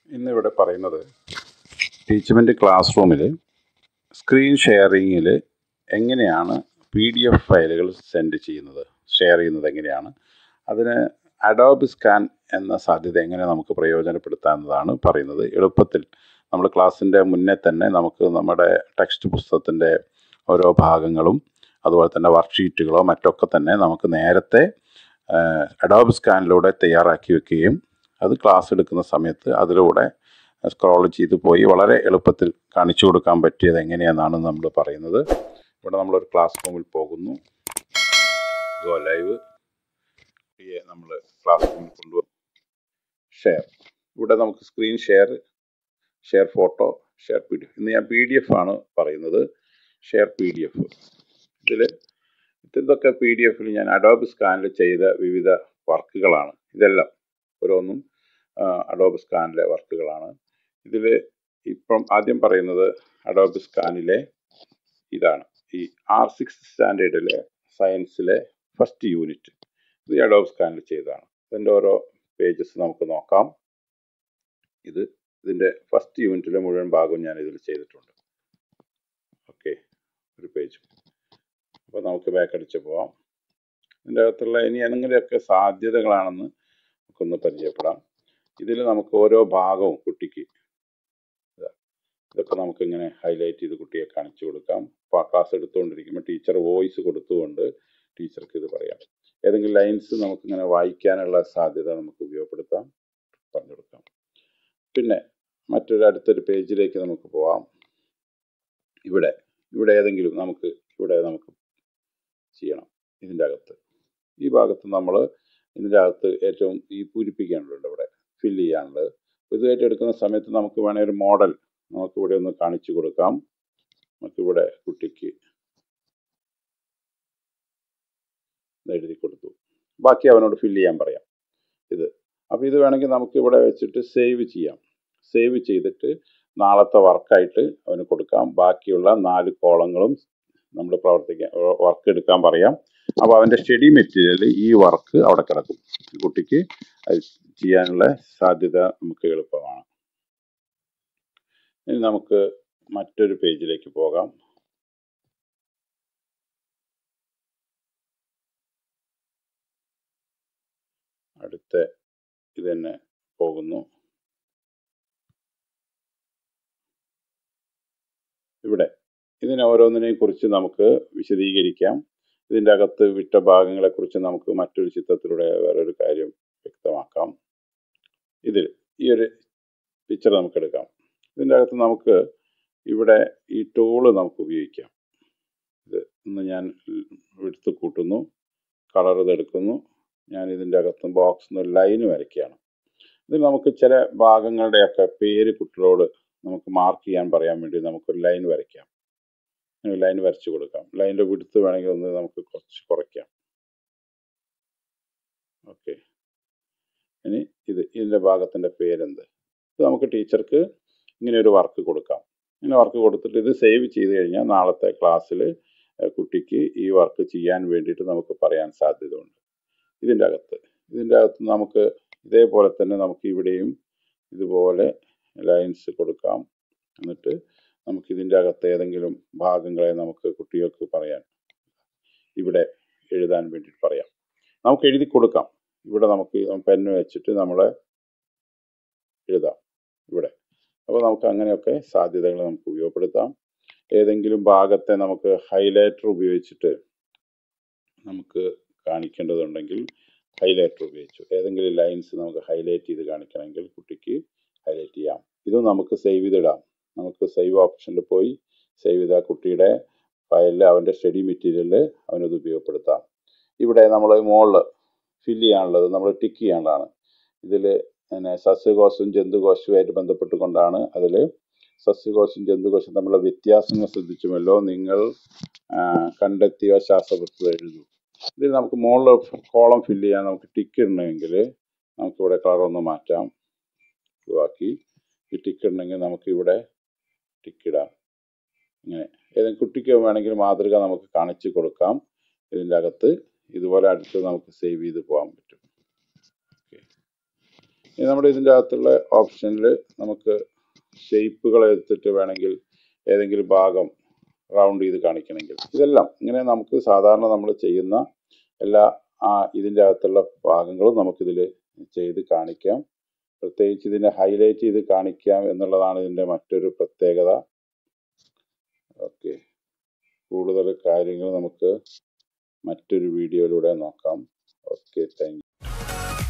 ഇന്നിവിടെ പറയുന്നത് ടീച്ച്മെൻറ്റ് ക്ലാസ് റൂമിൽ സ്ക്രീൻ ഷെയറിങ്ങിൽ എങ്ങനെയാണ് പി ഡി എഫ് ഫയലുകൾ സെൻഡ് ചെയ്യുന്നത് ഷെയർ ചെയ്യുന്നത് എങ്ങനെയാണ് അതിന് അഡോബ് സ്കാൻ എന്ന സാധ്യത എങ്ങനെ നമുക്ക് പ്രയോജനപ്പെടുത്താമെന്നതാണ് പറയുന്നത് എളുപ്പത്തിൽ നമ്മൾ ക്ലാസ്സിൻ്റെ മുന്നേ തന്നെ നമുക്ക് നമ്മുടെ ടെക്സ്റ്റ് പുസ്തകത്തിൻ്റെ ഓരോ ഭാഗങ്ങളും അതുപോലെ തന്നെ വർക്ക്ഷീറ്റുകളോ മറ്റൊക്കെ തന്നെ നമുക്ക് നേരത്തെ അഡോബ് സ്കാനിലൂടെ തയ്യാറാക്കി വെക്കുകയും അത് ക്ലാസ് എടുക്കുന്ന സമയത്ത് അതിലൂടെ സ്ക്രോൾ ചെയ്ത് പോയി വളരെ എളുപ്പത്തിൽ കാണിച്ചു കൊടുക്കാൻ പറ്റിയത് എങ്ങനെയാണെന്നാണ് നമ്മൾ പറയുന്നത് ഇവിടെ നമ്മളൊരു ക്ലാസ് റൂമിൽ പോകുന്നു ഗോ ലൈവ് നമ്മൾ ക്ലാസ് റൂമിൽ കൊണ്ടുവന്നു ഷെയർ ഇവിടെ നമുക്ക് screen share share photo share P D F ഇന്ന് ഞാൻ പി ഡി എഫ് ആണ് പറയുന്നത് ഷെയർ പി ഡി എഫ് ഇതിൽ ഇതൊക്കെ പി ഡി എഫിൽ ഞാൻ അഡോബ് സ്കാനിൽ ചെയ്ത വിവിധ വർക്കുകളാണ് ഇതെല്ലാം ഓരോന്നും അഡോബ് സ്കാനിലെ വർക്കുകളാണ് ഇതിൽ ഇപ്പം ആദ്യം പറയുന്നത് അഡോബ് സ്കാനിലെ ഇതാണ് ഈ ആർ സിക്സ് സ്റ്റാൻഡേർഡിലെ സയൻസിലെ ഫസ്റ്റ് യൂണിറ്റ് ഇത് അഡോബ് സ്കാനിൽ ചെയ്തതാണ് ഇതിൻ്റെ ഓരോ പേജസ് നമുക്ക് നോക്കാം ഇത് ഇതിൻ്റെ ഫസ്റ്റ് യൂണിറ്റിലെ മുഴുവൻ ഭാഗവും ഞാൻ ഇതിൽ ചെയ്തിട്ടുണ്ട് ഓക്കെ ഒരു പേജ് അപ്പോൾ നമുക്ക് ബാക്ക് അടിച്ച് പോവാം ഇതിൻ്റെ അകത്തുള്ള ഇനി എന്തെങ്കിലുമൊക്കെ സാധ്യതകളാണെന്ന് നമുക്കൊന്ന് പരിചയപ്പെടാം ഇതിൽ നമുക്ക് ഓരോ ഭാഗവും കുട്ടിക്ക് ഇതൊക്കെ നമുക്ക് ഇങ്ങനെ ഹൈലൈറ്റ് ചെയ്ത് കുട്ടിയെ കാണിച്ചു കൊടുക്കാം ക്ലാസ് എടുത്തുകൊണ്ടിരിക്കുമ്പോൾ ടീച്ചർ വോയിസ് കൊടുത്തുകൊണ്ട് ടീച്ചർക്ക് ഇത് പറയാം ഏതെങ്കിലും ലൈൻസ് നമുക്കിങ്ങനെ വായിക്കാനുള്ള സാധ്യത നമുക്ക് ഉപയോഗപ്പെടുത്താം പറഞ്ഞു കൊടുക്കാം പിന്നെ മറ്റൊരു അടുത്തൊരു പേജിലേക്ക് നമുക്ക് പോവാം ഇവിടെ ഇവിടെ ഏതെങ്കിലും നമുക്ക് ഇവിടെ നമുക്ക് ചെയ്യണം ഇതിൻ്റെ അകത്ത് ഈ ഭാഗത്ത് നമ്മൾ ഇതിൻ്റെ അകത്ത് ഏറ്റവും ഈ പൂരിപ്പിക്കാനുള്ളത് ഇവിടെ ഫില്ല് ചെയ്യാനുള്ളത് ഇതുമായിട്ട് എടുക്കുന്ന സമയത്ത് നമുക്ക് വേണേൽ ഒരു മോഡൽ നമുക്കിവിടെ ഒന്ന് കാണിച്ചു കൊടുക്കാം നമുക്കിവിടെ കുട്ടിക്ക് എഴുതി കൊടുത്തു ബാക്കി അവനോട് ഫില്ല് ചെയ്യാൻ പറയാം ഇത് അപ്പോൾ ഇത് വേണമെങ്കിൽ നമുക്ക് ഇവിടെ വെച്ചിട്ട് സേവ് ചെയ്യാം സേവ് ചെയ്തിട്ട് നാളത്തെ വർക്കായിട്ട് അവന് കൊടുക്കാം ബാക്കിയുള്ള നാല് കോളങ്ങളും നമ്മൾ പ്രവർത്തിക്കാൻ വർക്ക് എടുക്കാൻ പറയാം അപ്പോൾ അവൻ്റെ സ്റ്റഡി മെറ്റീരിയൽ ഈ വർക്ക് അവിടെ കിടക്കും കുട്ടിക്ക് അത് ചെയ്യാനുള്ള സാധ്യത നമുക്ക് എളുപ്പമാണ് ഇനി നമുക്ക് മറ്റൊരു പേജിലേക്ക് പോകാം അടുത്ത ഇത് തന്നെ പോകുന്നു ഇവിടെ ഇതിനെ ഓരോന്നിനെയും കുറിച്ച് നമുക്ക് വിശദീകരിക്കാം ഇതിൻ്റെ അകത്ത് വിട്ട ഭാഗങ്ങളെക്കുറിച്ച് നമുക്ക് മറ്റൊരു ചിത്രത്തിലൂടെ വേറൊരു കാര്യം വ്യക്തമാക്കാം ഇതിൽ ഈ ഒരു പിക്ചർ നമുക്ക് എടുക്കാം ഇതിൻ്റെ അകത്ത് നമുക്ക് ഇവിടെ ഈ ടൂള് നമുക്ക് ഉപയോഗിക്കാം ഇത് ഇന്ന് ഞാൻ എടുത്ത് കൂട്ടുന്നു കളർ ഇതെടുക്കുന്നു ഞാൻ ഇതിൻ്റെ അകത്ത് ബോക്സിൽ ഒരു ലൈന് വരയ്ക്കുകയാണ് ഇത് നമുക്ക് ചില ഭാഗങ്ങളുടെയൊക്കെ പേര് കുട്ടികളോട് നമുക്ക് മാർക്ക് ചെയ്യാൻ പറയാൻ വേണ്ടി നമുക്കൊരു ലൈൻ വരയ്ക്കാം ലൈൻ വരച്ചു കൊടുക്കാം ലൈനിൻ്റെ വിടുത്ത് വേണമെങ്കിൽ ഒന്ന് നമുക്ക് കുറച്ച് കുറയ്ക്കാം ഓക്കെ ഇനി ഇത് ഇതിൻ്റെ ഭാഗത്തിൻ്റെ പേരെന്ത് ഇത് നമുക്ക് ടീച്ചർക്ക് ഇങ്ങനെ ഒരു വർക്ക് കൊടുക്കാം ഇങ്ങനെ വർക്ക് കൊടുത്തിട്ട് ഇത് സേവ് ചെയ്ത് കഴിഞ്ഞാൽ നാളത്തെ ക്ലാസ്സിൽ കുട്ടിക്ക് ഈ വർക്ക് ചെയ്യാൻ വേണ്ടിയിട്ട് നമുക്ക് പറയാൻ സാധ്യതയുണ്ട് ഇതിൻ്റെ അകത്ത് ഇതിൻ്റെ അകത്ത് നമുക്ക് ഇതേപോലെ തന്നെ നമുക്ക് ഇവിടെയും ഇതുപോലെ ലൈൻസ് കൊടുക്കാം എന്നിട്ട് നമുക്ക് ഇതിൻ്റെ അകത്ത് ഏതെങ്കിലും ഭാഗങ്ങളെ നമുക്ക് കുട്ടികൾക്ക് പറയാൻ ഇവിടെ എഴുതാൻ വേണ്ടിയിട്ട് പറയാം നമുക്ക് എഴുതി കൊടുക്കാം ഇവിടെ നമുക്ക് പെന്ന് വെച്ചിട്ട് നമ്മൾ എഴുതാം ഇവിടെ അപ്പോൾ നമുക്ക് അങ്ങനെയൊക്കെ സാധ്യതകൾ നമുക്ക് ഉപയോഗപ്പെടുത്താം ഏതെങ്കിലും ഭാഗത്തെ നമുക്ക് ഹൈലൈറ്റർ ഉപയോഗിച്ചിട്ട് നമുക്ക് കാണിക്കേണ്ടതുണ്ടെങ്കിൽ ഹൈലൈറ്റർ ഉപയോഗിച്ചു ഏതെങ്കിലും ലൈൻസ് നമുക്ക് ഹൈലൈറ്റ് ചെയ്ത് കാണിക്കണമെങ്കിൽ കുട്ടിക്ക് ഹൈലൈറ്റ് ചെയ്യാം ഇത് നമുക്ക് സേവ് ചെയ്തിടാം നമുക്ക് സേവ് ഓപ്ഷനിൽ പോയി സേവ് ചെയ്ത കുട്ടിയുടെ ഫയലിൽ അവൻ്റെ സ്റ്റഡി മെറ്റീരിയലിൽ അവനത് ഉപയോഗപ്പെടുത്താം ഇവിടെ നമ്മൾ മുകളിൽ ഫില്ല് ചെയ്യാനുള്ളത് നമ്മൾ ടിക്ക് ചെയ്യാനുള്ളതാണ് ഇതിൽ പിന്നെ സസ്യകോശവും ജന്തുകോശവുമായിട്ട് ബന്ധപ്പെട്ടുകൊണ്ടാണ് അതിൽ സസ്യകോശം ജന്തുകോശം തമ്മിലുള്ള വ്യത്യാസങ്ങൾ ശ്രദ്ധിച്ചുമല്ലോ നിങ്ങൾ കണ്ടെത്തിയ ശാസ്ത്രപുസ്തകം എഴുതൂ ഇതിൽ നമുക്ക് മുകളിൽ കോളം ഫില്ല് ചെയ്യാൻ നമുക്ക് ടിക്ക് ഇടണമെങ്കിൽ നമുക്കിവിടെ കളർ ഒന്ന് മാറ്റാം ഒഴിവാക്കി ഈ ടിക്ക് ഇടണമെങ്കിൽ നമുക്കിവിടെ ടിക്ക് ഇടാം ഇങ്ങനെ ഏതെങ്കിലും കുട്ടിക്ക് വേണമെങ്കിൽ മാതൃക നമുക്ക് കാണിച്ചു കൊടുക്കാം ഇതിൻ്റെ അകത്ത് ഇതുപോലെ അടുത്ത് നമുക്ക് സേവ് ചെയ്ത് പോകാൻ പറ്റും ഇനി നമ്മുടെ ഇതിൻ്റെ അകത്തുള്ള ഓപ്ഷനിൽ നമുക്ക് ഷേപ്പുകൾ എടുത്തിട്ട് വേണമെങ്കിൽ ഏതെങ്കിലും ഭാഗം റൗണ്ട് ചെയ്ത് കാണിക്കണമെങ്കിൽ ഇതെല്ലാം ഇങ്ങനെ നമുക്ക് സാധാരണ നമ്മൾ ചെയ്യുന്ന എല്ലാ ആ ഇതിൻ്റെ അകത്തുള്ള ഭാഗങ്ങളും നമുക്കിതിൽ ചെയ്ത് കാണിക്കാം പ്രത്യേകിച്ച് ഇതിനെ ഹൈലൈറ്റ് ചെയ്ത് കാണിക്കാം എന്നുള്ളതാണ് ഇതിൻ്റെ മറ്റൊരു പ്രത്യേകത ഓക്കെ കൂടുതൽ കാര്യങ്ങൾ നമുക്ക് മറ്റൊരു വീഡിയോയിലൂടെ നോക്കാം ഓക്കെ താങ്ക്